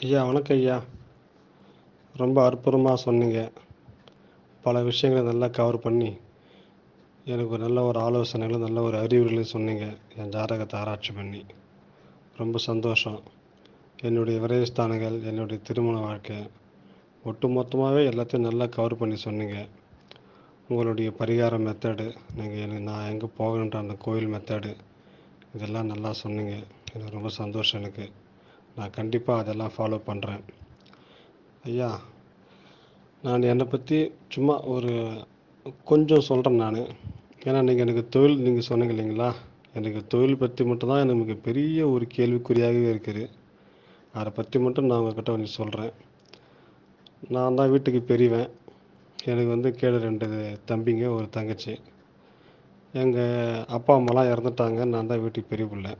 ஐயா வணக்கம் ஐயா ரொம்ப அற்புதமாக சொன்னீங்க பல விஷயங்களை நல்லா கவர் பண்ணி எனக்கு ஒரு நல்ல ஒரு ஆலோசனைகளும் நல்ல ஒரு அறிவுரைகளும் சொன்னீங்க என் ஜாதகத்தை ஆராய்ச்சி பண்ணி ரொம்ப சந்தோஷம் என்னுடைய விரயஸ்தானங்கள் என்னுடைய திருமண வாழ்க்கை ஒட்டு மொத்தமாகவே எல்லாத்தையும் நல்லா கவர் பண்ணி சொன்னீங்க உங்களுடைய பரிகார மெத்தடு நீங்கள் எனக்கு நான் எங்கே போகணுன்ற அந்த கோயில் மெத்தடு இதெல்லாம் நல்லா சொன்னீங்க எனக்கு ரொம்ப சந்தோஷம் எனக்கு நான் கண்டிப்பாக அதெல்லாம் ஃபாலோ பண்ணுறேன் ஐயா நான் என்னை பற்றி சும்மா ஒரு கொஞ்சம் சொல்கிறேன் நான் ஏன்னா நீங்கள் எனக்கு தொழில் நீங்கள் சொன்னீங்க இல்லைங்களா எனக்கு தொழில் பற்றி மட்டும்தான் எனக்கு பெரிய ஒரு கேள்விக்குறியாகவே இருக்குது அதை பற்றி மட்டும் நான் உங்ககிட்ட கொஞ்சம் சொல்கிறேன் நான் தான் வீட்டுக்கு பெரியவன் எனக்கு வந்து கீழே ரெண்டு தம்பிங்க ஒரு தங்கச்சி எங்கள் அப்பா அம்மாலாம் இறந்துட்டாங்க நான் தான் வீட்டுக்கு பெரிய பிள்ளை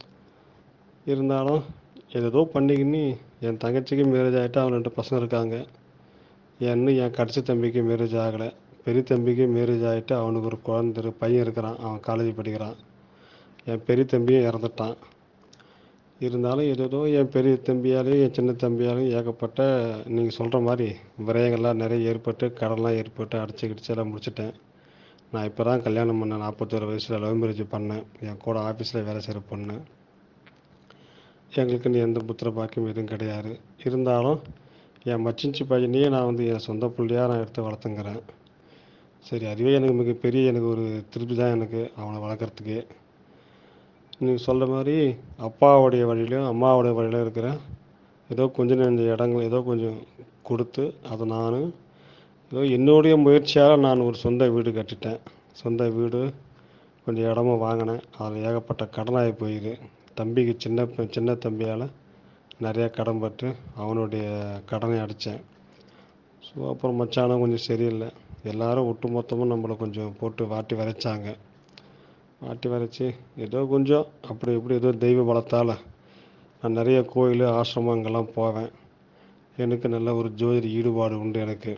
இருந்தாலும் ஏதோ பண்ணிக்கின்னு என் தங்கச்சிக்கு மேரேஜ் ஆகிட்டு அவன் ரெண்டு பசங்க இருக்காங்க இன்னும் என் கடைசி தம்பிக்கு மேரேஜ் ஆகலை பெரிய தம்பிக்கு மேரேஜ் ஆகிட்டு அவனுக்கு ஒரு குழந்த இரு- பையன் இருக்கிறான் அவன் காலேஜ் படிக்கிறான் என் பெரிய தம்பியும் இறந்துட்டான் இருந்தாலும் ஏதோ என் பெரிய தம்பியாலையும் என் சின்ன தம்பியாலையும் ஏகப்பட்ட நீங்கள் சொல்கிற மாதிரி விரயங்கள்லாம் நிறைய ஏற்பட்டு கடன்லாம் ஏற்பட்டு அடிச்சு கிடிச்சு எல்லாம் முடிச்சிட்டேன் நான் இப்போ தான் கல்யாணம் பண்ணேன் நாற்பத்தோரு வயசில் லவ் மேரேஜ் பண்ணேன் என் கூட ஆஃபீஸில் வேலை செய்கிற பொண்ணு எங்களுக்குன்னு எந்த புத்திர பாக்கியம் எதுவும் கிடையாது இருந்தாலும் என் மச்சிஞ்சி பையனையே நான் வந்து என் சொந்த பிள்ளையாக நான் எடுத்து வளர்த்துங்கிறேன் சரி அதுவே எனக்கு மிகப்பெரிய எனக்கு ஒரு திருப்தி தான் எனக்கு அவனை வளர்க்குறதுக்கு நீங்கள் சொல்கிற மாதிரி அப்பாவுடைய வழியிலும் அம்மாவுடைய வழியிலும் இருக்கிற ஏதோ கொஞ்சம் நெஞ்ச இடங்கள் ஏதோ கொஞ்சம் கொடுத்து அதை நான் ஏதோ என்னுடைய முயற்சியால் நான் ஒரு சொந்த வீடு கட்டிட்டேன் சொந்த வீடு கொஞ்சம் இடமும் வாங்கினேன் அதில் ஏகப்பட்ட கடனாகி போயிது தம்பிக்கு சின்ன ப- சின்ன தம்பியால் நிறையா கடன் பட்டு அவனுடைய கடனை அடித்தேன் ஸோ அப்புறம் மச்சானும் கொஞ்சம் சரியில்லை எல்லாரும் ஒட்டு மொத்தமும் நம்மளை கொஞ்சம் போட்டு வாட்டி வரைச்சாங்க வாட்டி வரைச்சி ஏதோ கொஞ்சம் அப்படி இப்படி ஏதோ தெய்வ பலத்தால் நான் நிறைய கோயில் ஆசிரமம் அங்கெல்லாம் போவேன் எனக்கு நல்ல ஒரு ஜோதிட ஈடுபாடு உண்டு எனக்கு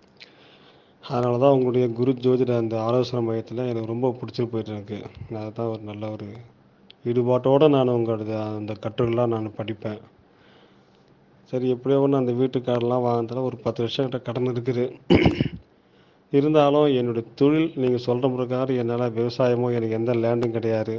அதனால தான் உங்களுடைய குரு ஜோதிட அந்த ஆலோசனை மையத்தில் எனக்கு ரொம்ப பிடிச்சி போயிட்டு எனக்கு நான் அதுதான் ஒரு நல்ல ஒரு ஈடுபாட்டோடு நான் உங்களோட அந்த கட்டுரைலாம் நான் படிப்பேன் சரி எப்படியோ ஒன்று அந்த வீட்டு கடன்லாம் வாங்கினதால ஒரு பத்து வருஷம் கிட்ட கடன் இருக்குது இருந்தாலும் என்னுடைய தொழில் நீங்கள் சொல்கிற பிரகாரம் என்னால் விவசாயமோ எனக்கு எந்த லேண்டும் கிடையாது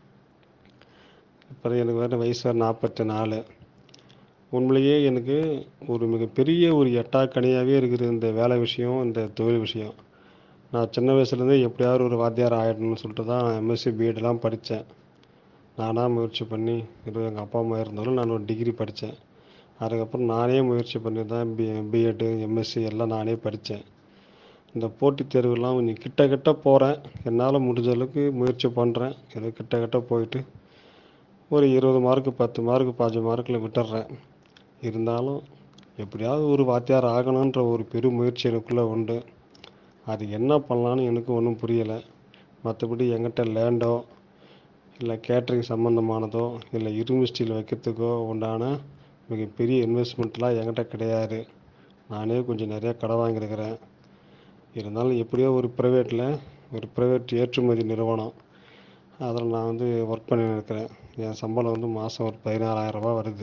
இப்போ எனக்கு வேறு வயசு வேறு நாற்பத்தி நாலு உண்மையிலேயே எனக்கு ஒரு மிகப்பெரிய ஒரு எட்டாக்கனியாகவே இருக்குது இந்த வேலை விஷயம் இந்த தொழில் விஷயம் நான் சின்ன வயசுலேருந்தே எப்படியாவது ஒரு வாத்தியார் ஆகிடணும்னு சொல்லிட்டு தான் எம்எஸ்சி பிஎட்லாம் படித்தேன் நானாக முயற்சி பண்ணி ஏதோ எங்கள் அப்பா அம்மா இருந்தாலும் நான் ஒரு டிகிரி படித்தேன் அதுக்கப்புறம் நானே முயற்சி பண்ணி தான் பி பிஎட்டு எம்எஸ்சி எல்லாம் நானே படித்தேன் இந்த போட்டித் தேர்வுலாம் கொஞ்சம் கிட்ட கிட்ட போகிறேன் என்னால் முடிஞ்ச அளவுக்கு முயற்சி பண்ணுறேன் ஏதோ கிட்ட கிட்ட போயிட்டு ஒரு இருபது மார்க்கு பத்து மார்க்கு பாஞ்சு மார்க்கில் விட்டுறேன் இருந்தாலும் எப்படியாவது ஒரு வாத்தியார் ஆகணுன்ற ஒரு பெரும் முயற்சி எனக்குள்ளே உண்டு அது என்ன பண்ணலான்னு எனக்கு ஒன்றும் புரியலை மற்றபடி என்கிட்ட லேண்டோ இல்லை கேட்ரிங் சம்மந்தமானதோ இல்லை இரும்பு ஸ்டீல் வைக்கிறதுக்கோ உண்டான மிகப்பெரிய இன்வெஸ்ட்மெண்ட்லாம் என்கிட்ட கிடையாது நானே கொஞ்சம் நிறையா கடன் வாங்கியிருக்கிறேன் இருந்தாலும் எப்படியோ ஒரு ப்ரைவேட்டில் ஒரு ப்ரைவேட் ஏற்றுமதி நிறுவனம் அதில் நான் வந்து ஒர்க் பண்ணின்னு இருக்கிறேன் என் சம்பளம் வந்து மாதம் ஒரு பதினாறாயிரம் ரூபாய் வருது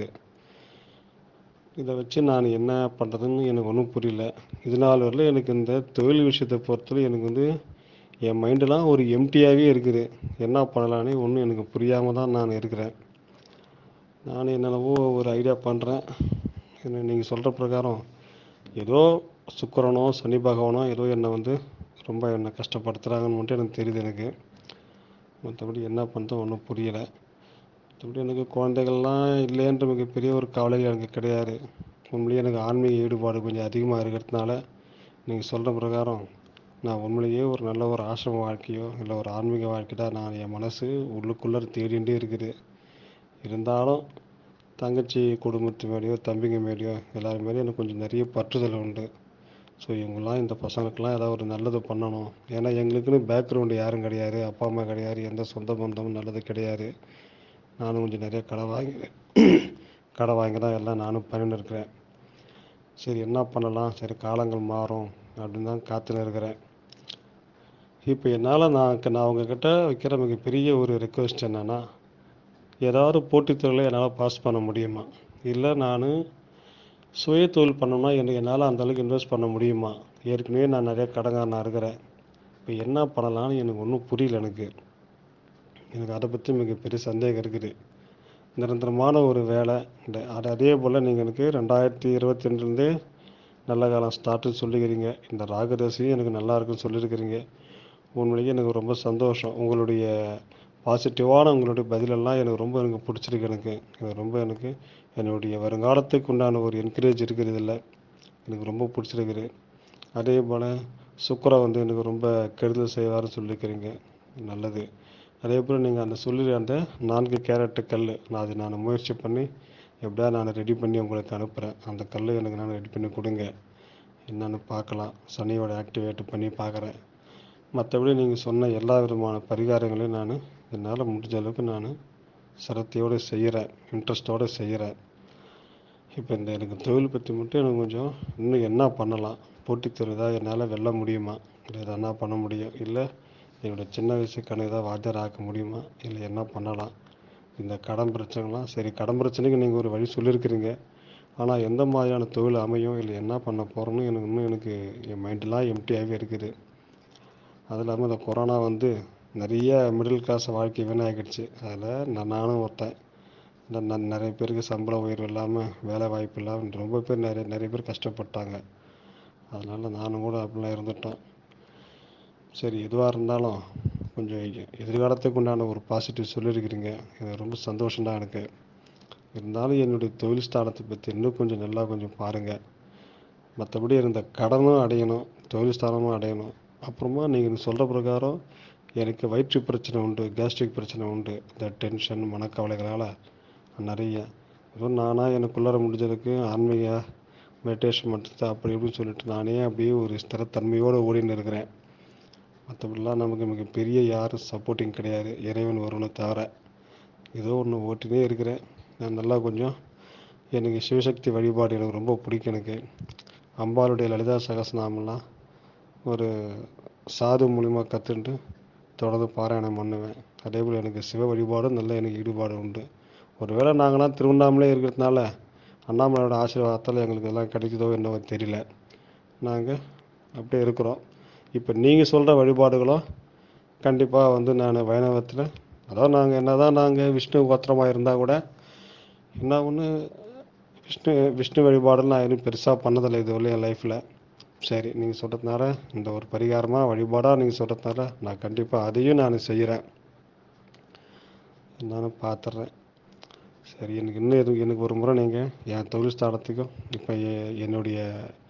இதை வச்சு நான் என்ன பண்ணுறதுன்னு எனக்கு ஒன்றும் புரியல இது நாள் வரல எனக்கு இந்த தொழில் விஷயத்தை பொறுத்தவரை எனக்கு வந்து என் மைண்டெலாம் ஒரு எம்டியாகவே இருக்குது என்ன பண்ணலான்னு ஒன்றும் எனக்கு புரியாமல் தான் நான் இருக்கிறேன் நான் என்னென்னவோ ஒரு ஐடியா பண்ணுறேன் என்ன நீங்கள் சொல்கிற பிரகாரம் ஏதோ சுக்கிரனோ சனி பகவானோ ஏதோ என்னை வந்து ரொம்ப என்னை கஷ்டப்படுத்துகிறாங்கன்னு மட்டும் எனக்கு தெரியுது எனக்கு மற்றபடி என்ன பண்ணுறது ஒன்றும் புரியலை மற்றபடி எனக்கு குழந்தைகள்லாம் இல்லைன்ற மிகப்பெரிய ஒரு கவலை எனக்கு கிடையாது உண்மையிலேயே எனக்கு ஆன்மீக ஈடுபாடு கொஞ்சம் அதிகமாக இருக்கிறதுனால நீங்கள் சொல்கிற பிரகாரம் நான் உண்மையிலேயே ஒரு நல்ல ஒரு ஆசிரம வாழ்க்கையோ இல்லை ஒரு ஆன்மீக வாழ்க்கை தான் நான் என் மனசு உள்ளுக்குள்ளே தேடிகிட்டே இருக்குது இருந்தாலும் தங்கச்சி குடும்பத்து மேலேயோ தம்பிங்க மேலேயோ எல்லார் மேலேயும் எனக்கு கொஞ்சம் நிறைய பற்றுதல் உண்டு ஸோ இவங்கெல்லாம் இந்த பசங்களுக்கெல்லாம் ஏதாவது ஒரு நல்லது பண்ணணும் ஏன்னா எங்களுக்குன்னு பேக்ரவுண்டு யாரும் கிடையாது அப்பா அம்மா கிடையாது எந்த சொந்த பந்தமும் நல்லது கிடையாது நானும் கொஞ்சம் நிறைய கடை வாங்கி கடை வாங்கி தான் எல்லாம் நானும் பண்ணின்னு இருக்கிறேன் சரி என்ன பண்ணலாம் சரி காலங்கள் மாறும் அப்படின்னு தான் காத்துன்னு இருக்கிறேன் இப்போ என்னால் நான் க- நான் உங்ககிட்ட வைக்கிற மிகப்பெரிய ஒரு ரெக்வெஸ்ட் என்னென்னா ஏதாவது போட்டித் தேர்வில் என்னால் பாஸ் பண்ண முடியுமா இல்லை நான் சுய தொழில் பண்ணோம்னா எனக்கு என்னால் அந்த அளவுக்கு இன்வெஸ்ட் பண்ண முடியுமா ஏற்கனவே நான் நிறைய கடன்காரனாக இருக்கிறேன் இப்போ என்ன பண்ணலாம்னு எனக்கு ஒன்றும் புரியல எனக்கு எனக்கு அதை பற்றி மிகப்பெரிய சந்தேகம் இருக்குது நிரந்தரமான ஒரு வேலை இந்த அது அதே போல் நீங்கள் எனக்கு ரெண்டாயிரத்தி இருபத்தி ரெண்டுலேருந்தே நல்ல காலம் ஸ்டார்ட்னு சொல்லிக்கிறீங்க இந்த ராகதசையும் எனக்கு நல்லா இருக்குன்னு சொல்லியிருக்கிறீங்க உண்மையிலேயே எனக்கு ரொம்ப சந்தோஷம் உங்களுடைய பாசிட்டிவான உங்களுடைய பதிலெல்லாம் எனக்கு ரொம்ப எனக்கு பிடிச்சிருக்கு எனக்கு எனக்கு ரொம்ப எனக்கு என்னுடைய வருங்காலத்துக்கு உண்டான ஒரு என்கரேஜ் இருக்குது இதில் எனக்கு ரொம்ப பிடிச்சிருக்குது அதே போல் சுக்கரை வந்து எனக்கு ரொம்ப கெடுதல் செய்வார்னு சொல்லியிருக்கிறீங்க நல்லது அதே போல் நீங்கள் அந்த சொல்லி அந்த நான்கு கேரட்டு கல் நான் அதை நான் முயற்சி பண்ணி எப்படியா நான் ரெடி பண்ணி உங்களுக்கு அனுப்புகிறேன் அந்த கல் எனக்கு நான் ரெடி பண்ணி கொடுங்க என்னென்னு பார்க்கலாம் சனியோட ஆக்டிவேட் பண்ணி பார்க்குறேன் மற்றபடி நீங்கள் சொன்ன எல்லா விதமான பரிகாரங்களையும் நான் என்னால் முடிஞ்ச அளவுக்கு நான் சிரத்தையோடு செய்கிறேன் இன்ட்ரெஸ்ட்டோடு செய்கிறேன் இப்போ இந்த எனக்கு தொழில் பற்றி மட்டும் எனக்கு கொஞ்சம் இன்னும் என்ன பண்ணலாம் போட்டித் தேர்வு என்னால் வெல்ல முடியுமா இல்லை எதா என்ன பண்ண முடியும் இல்லை என்னோடய சின்ன வயசு கனவு தான் வாத்தியார் ஆக்க முடியுமா இல்லை என்ன பண்ணலாம் இந்த கடன் பிரச்சனைலாம் சரி கடன் பிரச்சனைக்கு நீங்கள் ஒரு வழி சொல்லியிருக்கிறீங்க ஆனால் எந்த மாதிரியான தொழில் அமையும் இல்லை என்ன பண்ண போகிறோன்னு எனக்கு இன்னும் எனக்கு என் மைண்டெலாம் எம்டியாகவே இருக்குது அது இல்லாமல் இந்த கொரோனா வந்து நிறைய மிடில் கிளாஸ் வாழ்க்கை வீணாகிடுச்சு அதில் நான் நானும் ஒருத்தன் இந்த ந- நிறைய பேருக்கு சம்பள உயர்வு இல்லாமல் வேலை வாய்ப்பு இல்லாமல் ரொம்ப பேர் நிறைய நிறைய பேர் கஷ்டப்பட்டாங்க அதனால் நானும் கூட அப்படிலாம் இருந்துட்டோம் சரி எதுவாக இருந்தாலும் கொஞ்சம் எ- எதிர்காலத்துக்கு உண்டான ஒரு பாசிட்டிவ் சொல்லியிருக்கிறீங்க இது ரொம்ப சந்தோஷம்தான் எனக்கு இருந்தாலும் என்னுடைய தொழில் ஸ்தானத்தை பற்றி இன்னும் கொஞ்சம் நல்லா கொஞ்சம் பாருங்கள் மற்றபடி இருந்த கடனும் அடையணும் தொழில் ஸ்தானமும் அடையணும் அப்புறமா நீங்கள் சொல்கிற பிரகாரம் எனக்கு வயிற்று பிரச்சனை உண்டு கேஸ்ட்ரிக் பிரச்சனை உண்டு இந்த டென்ஷன் மனக்கவலைகளால் நிறைய ஏதோ நானாக எனக்குள்ளார முடிஞ்சதுக்கு ஆன்மீக மெடிடேஷன் பண்ணுறது அப்படி இப்படின்னு சொல்லிட்டு நானே அப்படியே ஒரு ஸ்திரத்தன்மையோடு ஓடின்னு இருக்கிறேன் மற்றபடிலாம் நமக்கு மிகப்பெரிய யாரும் சப்போர்ட்டிங் கிடையாது இறைவன் ஒருவனை தவிர ஏதோ ஒன்று ஓட்டினே இருக்கிறேன் நான் நல்லா கொஞ்சம் எனக்கு சிவசக்தி வழிபாடு எனக்கு ரொம்ப பிடிக்கும் எனக்கு அம்பாளுடைய லலிதா சகசநாமெல்லாம் ஒரு சாது மூலிமா கற்றுட்டு தொடர்ந்து பாராயணம் பண்ணுவேன் அதே போல் எனக்கு சிவ வழிபாடும் நல்ல எனக்கு ஈடுபாடு உண்டு ஒருவேளை நாங்களாம் திருவண்ணாமலை இருக்கிறதுனால அண்ணாமலையோட ஆசீர்வாதத்தால் எங்களுக்கு எல்லாம் கிடைக்குதோ என்னவோ தெரியல நாங்கள் அப்படியே இருக்கிறோம் இப்போ நீங்கள் சொல்கிற வழிபாடுகளும் கண்டிப்பாக வந்து நான் வைணவத்தில் அதாவது நாங்கள் என்ன தான் நாங்கள் விஷ்ணு கோத்திரமாக இருந்தால் கூட என்ன ஒன்று விஷ்ணு விஷ்ணு வழிபாடு நான் எதுவும் பெருசாக பண்ணதில்லை இதுவரை என் லைஃப்பில் சரி நீங்கள் சொல்கிறதுனால இந்த ஒரு பரிகாரமாக வழிபாடாக நீங்கள் சொல்கிறதுனால நான் கண்டிப்பாக அதையும் நான் செய்கிறேன் என்னன்னு பார்த்துட்றேன் சரி எனக்கு இன்னும் எதுவும் எனக்கு ஒரு முறை நீங்கள் என் தொழில் ஸ்தானத்துக்கும் இப்போ எ- என்னுடைய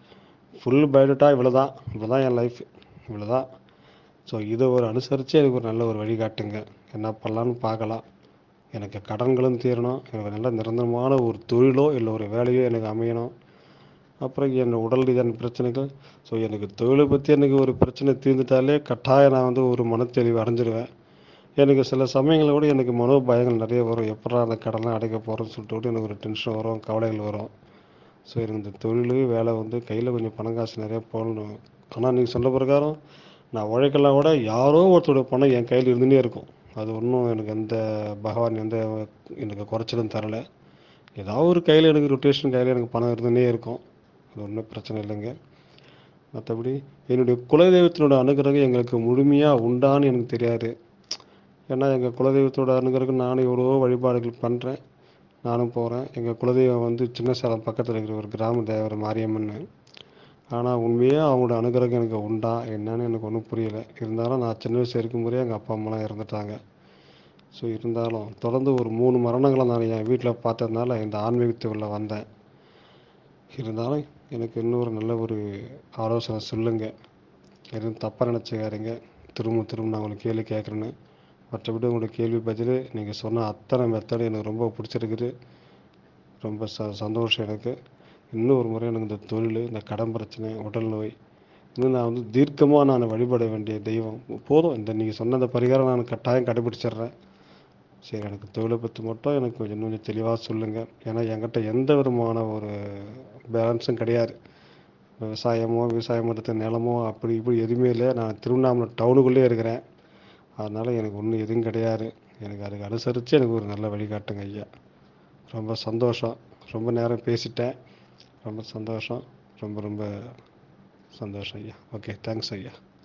ஃபுல் பயோடேட்டா இவ்வளோ தான் இவ்வளோ தான் என் லைஃப் இவ்வளோ தான் ஸோ இதை ஒரு அனுசரித்து எனக்கு ஒரு நல்ல ஒரு வழிகாட்டுங்க என்ன பண்ணலான்னு பார்க்கலாம் எனக்கு கடன்களும் தீரணும் எனக்கு நல்ல நிரந்தரமான ஒரு தொழிலோ இல்லை ஒரு வேலையோ எனக்கு அமையணும் அப்புறம் என் உடல் ரீதியான பிரச்சனைகள் ஸோ எனக்கு தொழிலை பற்றி எனக்கு ஒரு பிரச்சனை தீர்ந்துட்டாலே கட்டாயம் நான் வந்து ஒரு மனத்தெளிவு அடைஞ்சிருவேன் எனக்கு சில சமயங்களில் கூட எனக்கு மனோபயங்கள் நிறைய வரும் எப்படா அந்த கடன்லாம் அடைக்க போகிறோன்னு சொல்லிட்டு கூட எனக்கு ஒரு டென்ஷன் வரும் கவலைகள் வரும் ஸோ எனக்கு இந்த தொழில் வேலை வந்து கையில் கொஞ்சம் பணம் காசு நிறைய போடணும் ஆனால் நீங்கள் சொன்ன பிரகாரம் நான் உழைக்கலாம் கூட யாரோ ஒருத்தரோட பணம் என் கையில் இருந்துகிட்டே இருக்கும் அது ஒன்றும் எனக்கு எந்த பகவான் எந்த எனக்கு குறைச்சலும் தரலை ஏதாவது ஒரு கையில் எனக்கு ரொட்டேஷன் கையில் எனக்கு பணம் இருந்துகிட்டே இருக்கும் அது ஒன்றும் பிரச்சனை இல்லைங்க மற்றபடி என்னுடைய குலதெய்வத்தினோட அனுகிரகம் எங்களுக்கு முழுமையாக உண்டான்னு எனக்கு தெரியாது ஏன்னா எங்கள் குலதெய்வத்தோட அனுகிரகம் நானும் எவ்வளவோ வழிபாடுகள் பண்ணுறேன் நானும் போகிறேன் எங்கள் குலதெய்வம் வந்து சின்ன சேலம் பக்கத்தில் இருக்கிற ஒரு கிராம தேவர் மாரியம்மன் ஆனால் உண்மையே அவங்களோட அனுகிரகம் எனக்கு உண்டா என்னன்னு எனக்கு ஒன்றும் புரியல இருந்தாலும் நான் சின்ன வயசு இருக்கும்போதே எங்கள் அப்பா அம்மாலாம் இறந்துட்டாங்க ஸோ இருந்தாலும் தொடர்ந்து ஒரு மூணு மரணங்களை நான் என் வீட்டில் பார்த்ததுனால இந்த ஆன்மீகத்துக்குள்ளே வந்தேன் இருந்தாலும் எனக்கு இன்னொரு நல்ல ஒரு ஆலோசனை சொல்லுங்கள் எதுவும் தப்பாக நினச்சிக்காதீங்க திரும்ப திரும்ப நான் உங்களுக்கு கேள்வி கேட்குறேன்னு மற்றபடி உங்களோட கேள்வி பதில் நீங்கள் சொன்ன அத்தனை மெத்தடு எனக்கு ரொம்ப பிடிச்சிருக்குது ரொம்ப ச சந்தோஷம் எனக்கு இன்னும் ஒரு முறை எனக்கு இந்த தொழில் இந்த கடன் பிரச்சனை உடல் நோய் இன்னும் நான் வந்து தீர்க்கமாக நான் வழிபட வேண்டிய தெய்வம் போதும் இந்த நீங்கள் சொன்ன அந்த பரிகாரம் நான் கட்டாயம் கடைபிடிச்சிடுறேன் சரி எனக்கு தொழிலை பற்றி மட்டும் எனக்கு கொஞ்சம் இன்னும் கொஞ்சம் தெளிவாக சொல்லுங்கள் ஏன்னா என்கிட்ட எந்த விதமான ஒரு பேலன்ஸும் கிடையாது விவசாயமோ விவசாயம் பண்ணுறது நிலமோ அப்படி இப்படி எதுவுமே இல்லை நான் திருவண்ணாமலை டவுனுக்குள்ளே இருக்கிறேன் அதனால் எனக்கு ஒன்றும் எதுவும் கிடையாது எனக்கு அதுக்கு அனுசரித்து எனக்கு ஒரு நல்ல வழிகாட்டுங்க ஐயா ரொம்ப சந்தோஷம் ரொம்ப நேரம் பேசிட்டேன் ரொம்ப சந்தோஷம் ரொம்ப ரொம்ப சந்தோஷம் ஐயா ஓகே தேங்க்ஸ் ஐயா